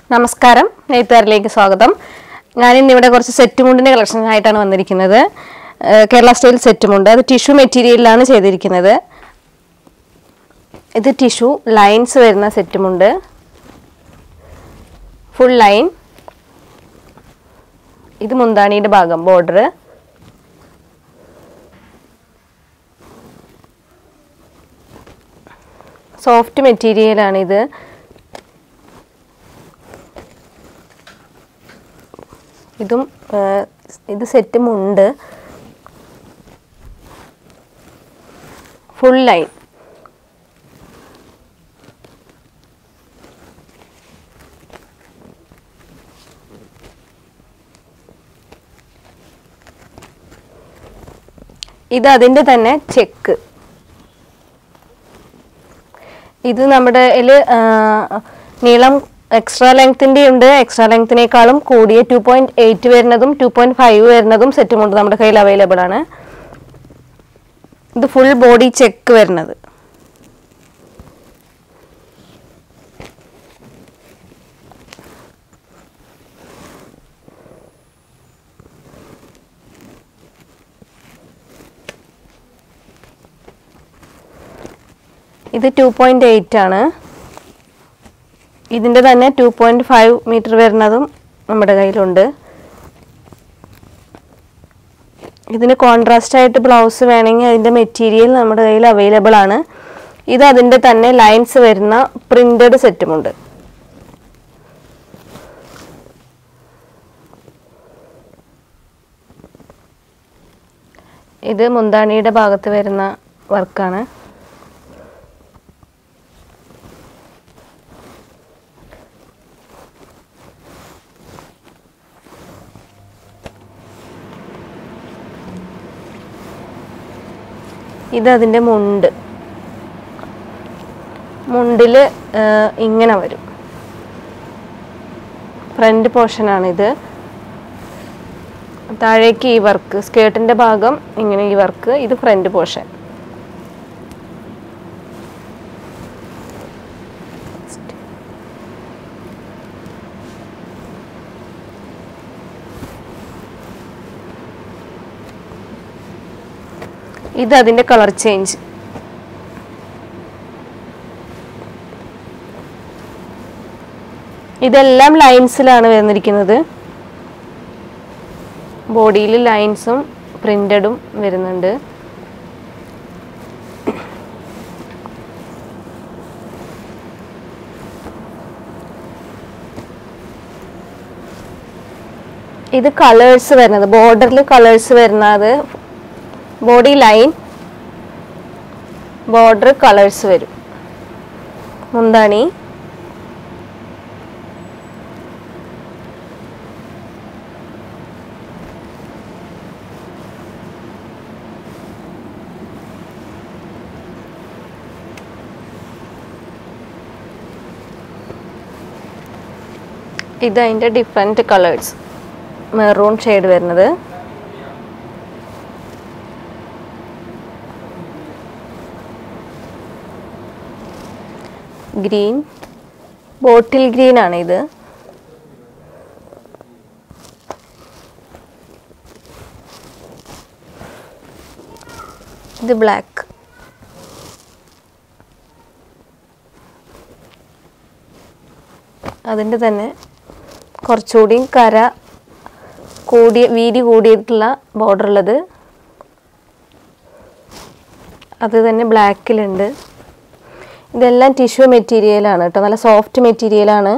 നമസ്കാരം നെയ്ത്തുകാരിലേക്ക് സ്വാഗതം ഞാൻ ഇന്നിവിടെ കുറച്ച് സെറ്റ് മുണ്ടിൻ്റെ കളക്ഷൻ ആയിട്ടാണ് വന്നിരിക്കുന്നത് ഏഹ് കേരള സ്റ്റൈൽ സെറ്റ് മുണ്ട് അത് ടിഷ്യൂ മെറ്റീരിയലിലാണ് ചെയ്തിരിക്കുന്നത് ഇത് ടിഷ്യൂ ലൈൻസ് വരുന്ന സെറ്റ് മുണ്ട് ഫുൾ ലൈൻ ഇത് മുന്താണിയുടെ ഭാഗം ബോർഡർ സോഫ്റ്റ് മെറ്റീരിയലാണിത് ഇതും ആ, ഇത് സെറ്റും ഉണ്ട് ഫുൾ ലൈൻ ഇത് അതിൻ്റെ തന്നെ ചെക്ക് ഇത് നമ്മുടെ ഇതിൽ നീളം എക്സ്ട്രാ ലെങ്തിൻ്റെ ഉണ്ട് എക്സ്ട്രാ ലെങ്തിനേക്കാളും കൂടിയ ടു പോയിന്റ് എയ്റ്റ് വരുന്നതും ടു പോയിന്റ് ഫൈവ് വരുന്നതും സെറ്റും ഉണ്ട് നമ്മുടെ കയ്യിൽ അവൈലബിൾ ആണ് ഇത് ഫുൾ ബോഡി ചെക്ക് വരുന്നത് ഇത് ടു പോയിന്റ് എയ്റ്റ് ആണ് ഇതിൻ്റെ തന്നെ ടു പോയിന്റ് ഫൈവ് മീറ്റർ വരുന്നതും നമ്മുടെ കയ്യിലുണ്ട് ഇതിന് കോൺട്രാസ്റ്റ് ആയിട്ട് ബ്ലൗസ് വേണമെങ്കിൽ അതിൻ്റെ മെറ്റീരിയൽ നമ്മുടെ കയ്യിൽ അവൈലബിൾ ആണ് ഇത് അതിൻ്റെ തന്നെ ലൈൻസ് വരുന്ന പ്രിന്റഡ് സെറ്റുമുണ്ട് ഇത് മുന്താണിയുടെ ഭാഗത്ത് വരുന്ന വർക്കാണ് ഇത് അതിൻ്റെ മുണ്ട് മുണ്ടിൽ ഇങ്ങനെ വരും ഫ്രണ്ട് പോർഷനാണിത് താഴേക്ക് ഈ വർക്ക് സ്കേർട്ടിൻ്റെ ഭാഗം ഇങ്ങനെ ഈ വർക്ക് ഇത് ഫ്രണ്ട് പോർഷൻ ഇത് അതിൻ്റെ കളർ ചേഞ്ച് ഇതെല്ലാം ലൈൻസിലാണ് വന്നിരിക്കുന്നത് ബോഡിയിൽ ലൈൻസും പ്രിന്റഡും വരുന്നുണ്ട് ഇത് കളേഴ്സ് വരുന്നത് ബോർഡറിൽ കളേഴ്സ് വരുന്നത് ബോഡി ലൈൻ ബോർഡർ കളേഴ്സ് വരും മുന്താണി ഇത് അതിൻ്റെ ഡിഫറെൻറ്റ് കളേഴ്സ് മെറൂൺ ഷെയ്ഡ് വരുന്നത് ഗ്രീൻ ബോട്ടിൽ ഗ്രീൻ ആണ് ഇത് ഇത് ബ്ലാക്ക് അതിൻ്റെ തന്നെ കുറച്ചുകൂടി കര കൂടിയ വീതി കൂടിയിട്ടുള്ള ബോർഡർ ഉള്ളത് അത് തന്നെ ബ്ലാക്കിലുണ്ട് ഇതെല്ലാം ടിഷ്യൂ മെറ്റീരിയലാണ് കേട്ടോ നല്ല സോഫ്റ്റ് മെറ്റീരിയലാണ്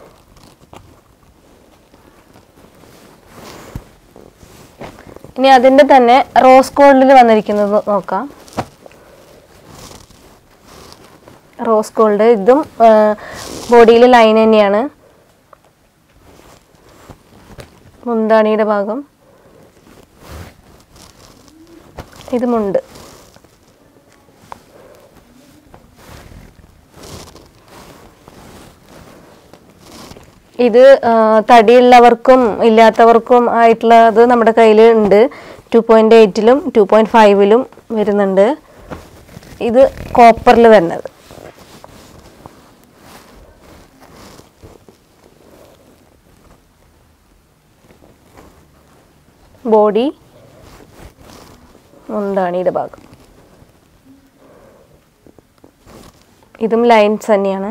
ഇനി അതിൻ്റെ തന്നെ റോസ് ഗോൾഡിൽ വന്നിരിക്കുന്നത് നോക്കാം റോസ് ഗോൾഡ് ഇതും ബോഡിയിൽ ലൈൻ തന്നെയാണ് മുന്താണിയുടെ ഭാഗം ഇതുമുണ്ട് ഇത് ആ, തടിയുള്ളവർക്കും ഇല്ലാത്തവർക്കും ആയിട്ടുള്ളത് നമ്മുടെ കയ്യിൽ ഉണ്ട് ടു പോയിൻ്റ് എയ്റ്റിലും ടു പോയിൻറ്റ് ഫൈവിലും വരുന്നുണ്ട് ഇത് കോപ്പറിൽ വരുന്നത് ബോഡി മുന്താണിയുടെ ഭാഗം ഇതും ലൈൻസ് തന്നെയാണ്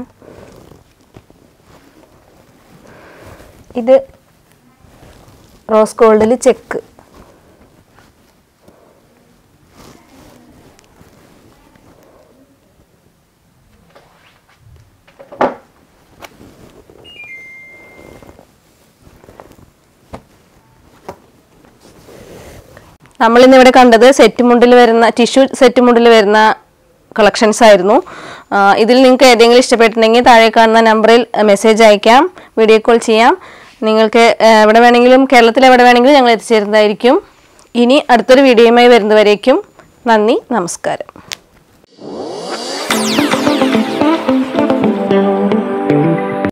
ഇത് റോസ് ഗോൾഡിൽ ചെക്ക് നമ്മൾ ഇന്ന് ഇവിടെ കണ്ടത് സെറ്റ് മുണ്ടിൽ വരുന്ന ടിഷ്യൂ സെറ്റ് മുണ്ടിൽ വരുന്ന കളക്ഷൻസ് ആയിരുന്നു ആ, ഇതിൽ നിങ്ങൾക്ക് ഏതെങ്കിലും ഇഷ്ടപ്പെട്ടിട്ടുണ്ടെങ്കിൽ താഴെ കാണുന്ന നമ്പറിൽ മെസ്സേജ് അയക്കാം വീഡിയോ കോൾ ചെയ്യാം നിങ്ങൾക്ക് ആ, എവിടെ വേണമെങ്കിലും കേരളത്തിൽ എവിടെ വേണമെങ്കിലും ഞങ്ങൾ എത്തിച്ചേരുന്നതായിരിക്കും ഇനി അടുത്തൊരു വീഡിയോയുമായി വരുന്നവരേക്കും നന്ദി നമസ്കാരം